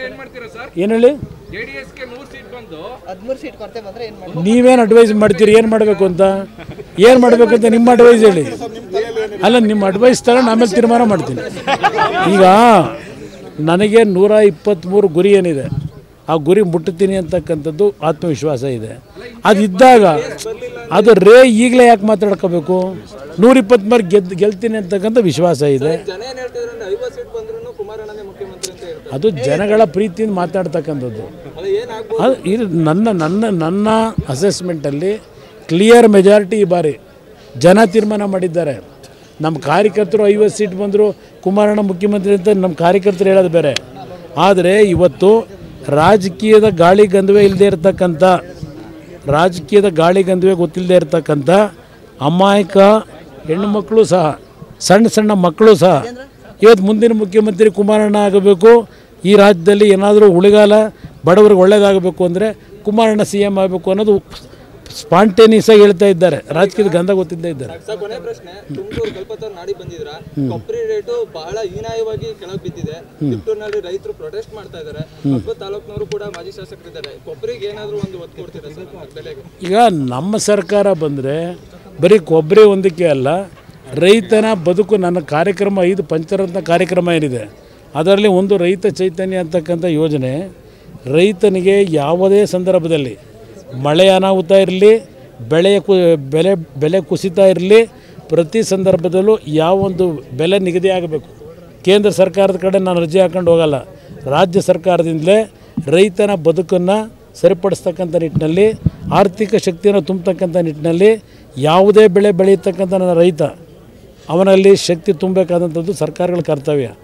ಏನ್ ಮಾಡ್ತೀರಾ ಸರ್ ಏನು ಹೇಳಿ ಜೆಡಿಎಸ್ಗೆ ನೂರು ಸೀಟ್ ಬಂದು ಹದಿಮೂರು ಸೀಟ್ ಕೊರತೆ ಬಂದ್ರೆ ಏನ್ ಮಾಡಿ ನೀವೇನು ಅಡ್ವೈಸ್ ಮಾಡ್ತೀರಿ ಏನು ಮಾಡಬೇಕು ಅಂತ ಏನು ಮಾಡಬೇಕು ಅಂತ ನಿಮ್ಮ ಅಡ್ವೈಸ್ ಹೇಳಿ ಅಲ್ಲ ನಿಮ್ಮ ಅಡ್ವೈಸ್ ತಗೊಂಡು ಆಮೇಲೆ ತೀರ್ಮಾನ ಮಾಡ್ತೀನಿ ಈಗ ನನಗೆ ನೂರ ಇಪ್ಪತ್ತ್ಮೂರು ಗುರಿ ಏನಿದೆ ಆ ಗುರಿ ಮುಟ್ಟುತ್ತೀನಿ ಅಂತಕ್ಕಂಥದ್ದು ಆತ್ಮವಿಶ್ವಾಸ ಇದೆ ಅದು ಇದ್ದಾಗ ಅದು ರೇ ಈಗಲೇ ಯಾಕೆ ಮಾತಾಡ್ಕೋಬೇಕು ನೂರ ಇಪ್ಪತ್ತ್ಮೂರು ಗೆದ್ದು ಗೆಲ್ತೀನಿ ಅಂತಕ್ಕಂಥ ವಿಶ್ವಾಸ ಇದೆ ಜನ ಏನ್ ಹೇಳ್ತಿದ್ರೆ ಅಂದ್ರೆ ಐವತ್ತು ಸೀಟ್ ಬಂದ್ರು ಕುಮಾರಣ್ಣನೇ ಮುಖ್ಯಮಂತ್ರಿ ಅಂತ ಹೇಳ್ತಾರೆ ಅದು ಜನಗಳ ಪ್ರೀತಿಯಿಂದ ಮಾತಾಡ್ತಕ್ಕಂಥದ್ದು ಅದು ಏನಾಗ್ಬೋದು ಅದು ಇದು ನನ್ನ ನನ್ನ ನನ್ನ ಅಸೆಸ್ಮೆಂಟಲ್ಲಿ ಕ್ಲಿಯರ್ ಮೆಜಾರಿಟಿ ಈ ಬಾರಿ ಜನ ತೀರ್ಮಾನ ಮಾಡಿದ್ದಾರೆ ನಮ್ಮ ಕಾರ್ಯಕರ್ತರು ಐವತ್ತು ಸೀಟ್ ಬಂದರು ಕುಮಾರಣ್ಣ ಮುಖ್ಯಮಂತ್ರಿ ಅಂತ ನಮ್ಮ ಕಾರ್ಯಕರ್ತರು ಹೇಳೋದು ಬೇರೆ ಆದರೆ ಇವತ್ತು ರಾಜಕೀಯದ ಗಾಳಿ ಗಂಧವೇ ಇಲ್ಲದೆ ಇರತಕ್ಕಂಥ ರಾಜಕೀಯದ ಗಾಳಿ ಗಂಧವೇ ಗೊತ್ತಿಲ್ಲದೆ ಇರತಕ್ಕಂಥ ಅಮಾಯಕ ಹೆಣ್ಣುಮಕ್ಕಳು ಸಹ ಸಣ್ಣ ಸಣ್ಣ ಮಕ್ಕಳು ಸಹ ಇವತ್ತು ಮುಂದಿನ ಮುಖ್ಯಮಂತ್ರಿ ಕುಮಾರಣ್ಣ ಆಗಬೇಕು ಈ ರಾಜ್ಯದಲ್ಲಿ ಏನಾದರೂ ಉಳಿಗಾಲ ಬಡವರಿಗೆ ಒಳ್ಳೇದಾಗಬೇಕು ಅಂದರೆ ಕುಮಾರಣ್ಣ ಸಿ ಎಮ್ ಆಗಬೇಕು ಅನ್ನೋದು ಸ್ಪಾಂಟೇನಿಯಸ್ ಆಗಿ ಹೇಳ್ತಾ ಇದ್ದಾರೆ ರಾಜಕೀಯದ ಗಂಧ ಗೊತ್ತಿದ್ದೇ ಇದ್ದಾರೆ ಸರ್ ಕೊನೆ ಪ್ರಶ್ನೆ ತುಮಕೂರು ಕಲ್ಪತರು ನಾಡಿ ಬಂದಿದ್ರ ಕೊಬ್ಬರಿ ರೇಟು ಬಹಳ ಹೀನಾಯವಾಗಿ ಕೆಳಗೆ ಬಿದ್ದಿದೆ ತಿಪ್ಟೂರಿನಲ್ಲಿ ರೈತರು ಪ್ರೊಟೆಸ್ಟ್ ಮಾಡ್ತಾ ಇದ್ದಾರೆ ಕೊಬ್ಬರಿ ತಾಲೂಕಿನವರು ಕೂಡ ಮಾಜಿ ಶಾಸಕರಿದ್ದಾರೆ ಕೊಬ್ಬರಿಗೆ ಏನಾದ್ರು ಒಂದು ಒತ್ತು ಕೊಡ್ತೀರಾ ಸರ್ ಬೆಲೆಗೆ ಈಗ ನಮ್ಮ ಸರ್ಕಾರ ಬಂದರೆ ಬರೀ ಕೊಬ್ಬರಿ ಒಂದಕ್ಕೆ ಅಲ್ಲ ರೈತನ ಬದುಕು ನನ್ನ ಕಾರ್ಯಕ್ರಮ ಐದು ಪಂಚರತ್ನ ಕಾರ್ಯಕ್ರಮ ಏನಿದೆ ಅದರಲ್ಲಿ ಒಂದು ರೈತ ಚೈತನ್ಯ ಅಂತಕ್ಕಂಥ ಯೋಜನೆ ರೈತನಿಗೆ ಯಾವುದೇ ಸಂದರ್ಭದಲ್ಲಿ ಮಳೆ ಅನಾಹುತ ಇರಲಿ ಬೆಳೆಯ ಕು ಬೆಲೆ ಬೆಲೆ ಕುಸಿತ ಇರಲಿ ಪ್ರತಿ ಸಂದರ್ಭದಲ್ಲೂ ಯಾವೊಂದು ಬೆಲೆ ನಿಗದಿ ಆಗಬೇಕು ಕೇಂದ್ರ ಸರ್ಕಾರದ ಕಡೆ ನಾನು ಅರ್ಜಿ ಹಾಕೊಂಡು ಹೋಗಲ್ಲ ರಾಜ್ಯ ಸರ್ಕಾರದಿಂದಲೇ ರೈತನ ಬದುಕನ್ನು ಸರಿಪಡಿಸ್ತಕ್ಕಂಥ ನಿಟ್ಟಿನಲ್ಲಿ ಆರ್ಥಿಕ ಶಕ್ತಿಯನ್ನು ತುಂಬತಕ್ಕಂಥ ನಿಟ್ಟಿನಲ್ಲಿ ಯಾವುದೇ ಬೆಳೆ ಬೆಳೆಯತಕ್ಕಂಥ ನನ್ನ ರೈತ ಅವನಲ್ಲಿ ಶಕ್ತಿ ತುಂಬಬೇಕಾದಂಥದ್ದು ಸರ್ಕಾರಗಳ ಕರ್ತವ್ಯ